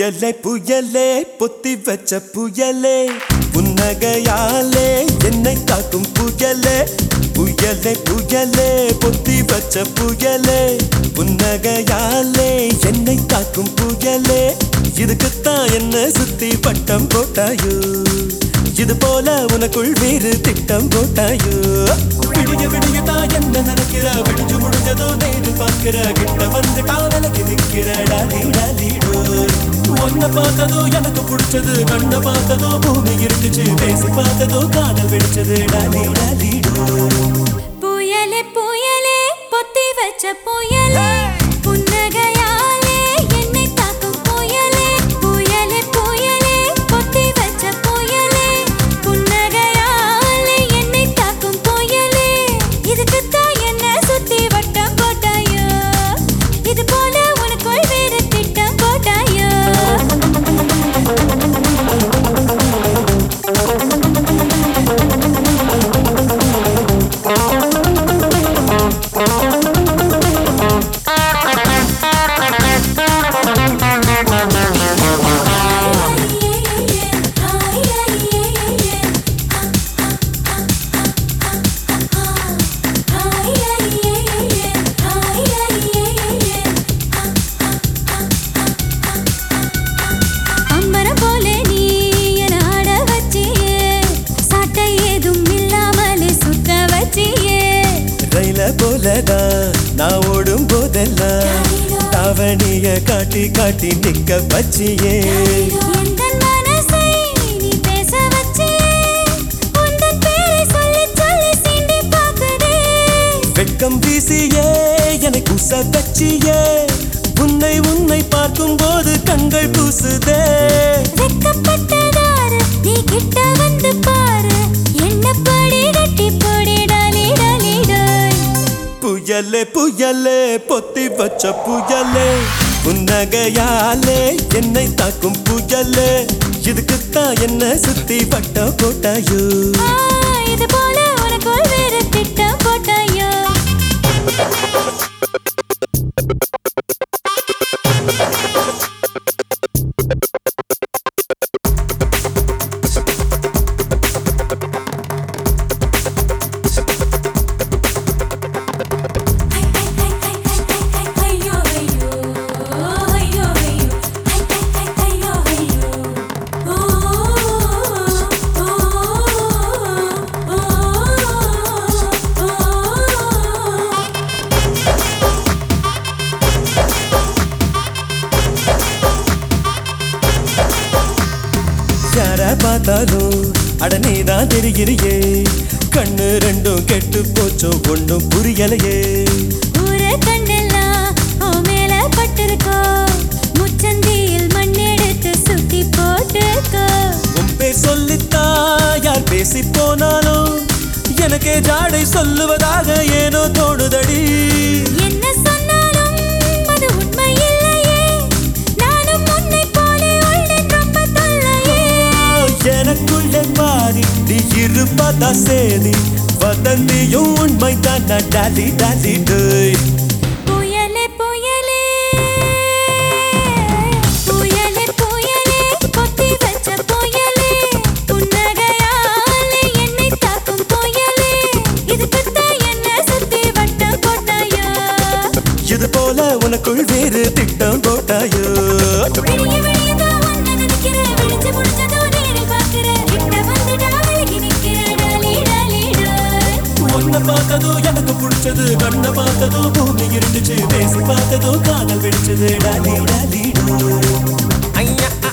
புயலே புயலே பொத்தி வச்ச புயலே புன்னகையாலே என்னை காக்கும் புயலே புயலே புயலே பொத்தி வச்ச புயலே புன்னகையாலே என்னை காக்கும் புயலே இதுக்குத்தான் என்ன சுத்தி பட்டம் போட்டாயோ இது போல உனக்குள் வேறு திட்டம் போட்டாயோ விடிய விடிய தான் என்ன நினைக்கிற விடிஞ்சு முடிஞ்சதோ நேரு பார்க்கிற கிட்ட வந்துட்டா விலகி நிற்கிற டாலி டாலிடோ ஒன்ன பார்த்ததோ எனக்கு பிடிச்சது கண்ண பார்த்ததோ பூமி இருந்துச்சு பேசி பார்த்ததோ காதல் வெடிச்சது டாலி டாலிடோ புயலே புயலே பொத்தி வச்ச புயலே புன்னகையாலே என்னை தாக்கும் புயலே புயலே புயலே பொத்தி வச்ச புயலே புன்னகையாலே என்னை தாக்கும் புயலே இதுக்குத்தான் என்ன சுத்தி வட்டம் போட்டாயோ இது போல உனக்குள் வேறு திட்டம் போட்டாயோ அம்மரம் போல நீ என ஆட வச்சியே சட்டை ஏதும் இல்லாமலே சுத்த வச்சியே ரயில போலதான் நான் ஓடும் போதெல்லாம் தாவணிய காட்டி காட்டி நிக்க வச்சியே எந்தன் மனசை நீ பேச வச்சியே உந்தன் பேரை சொல்லி சொல்லி சீண்டி பார்க்குதே வெட்கம் வீசியே என்னை குச வச்சியே உன்னை உன்னை பார்க்கும் போது கண்கள் பூசுதே வெக்கப்பட்டதாரு நீ கிட்ட வந்து பாரு என்ன படி கட்டி போடி டாலி டாலி டாய் புயலே புயலே பொத்தி வச்ச புயலே புன்னகையாலே என்னை தாக்கும் புயலே இதுக்குத்தான் என்ன சுத்தி வட்ட போட்டாயோ ஆ, இது போல உனக்குள் வேறு திட்டம் போட்டாயோ யார பார்த்தாலும் அட நீதான் தெரிகிறியே கண்ணு ரெண்டும் கெட்டு போச்சோ ஒண்ணும் புரியலையே ஊரே கண்ணெல்லாம் உன் மேல பட்டிருக்கோ முச்சந்தியில் மண்ணெடுத்து சுத்தி போட்டுக்கோ உன் பேர் சொல்லித்தா யார் பேசி போனாலும் எனக்கே ஜாடை சொல்லுவதாக ஏனோ தோணுதடி என்ன சொன்னாலும் அது உண்மை இல்லையே நானும் உன்னை போலே உள்ளேன் ரொம்ப தொல்லையே எனக்குள்ளே மாறி நீ இருப்பதா சேதி வதந்தியும் உண்மை தான் டாலி டாலி டேய் புயலே புயலே புயலே புயலே பொத்தி வச்ச புயலே புன்னகையாலே என்னை தாக்கும் புயலே இதுக்குத்தான் என்ன சுத்தி வட்டம் போட்டாயோ இது போல உனக்குள் வேறு திட்டம் போட்டாயோ விடிய விடியதான் உன்னை நினைக்கிறேன். விடிஞ்சு முடிஞ்சதோ நேரில் பார்க்கிறேன். கிட்ட வந்துட்டா விலகி நிற்கிறேன். டாலி, டாலி, டாய். உன்னை பார்த்ததோ எனக்கு பிடிச்சது கண்ணை பார்த்ததோ பூமி இருந்துச்சு பேசி பார்த்ததோ காதல் வெடிச்சது டாலி டாலி டோ. ஐயா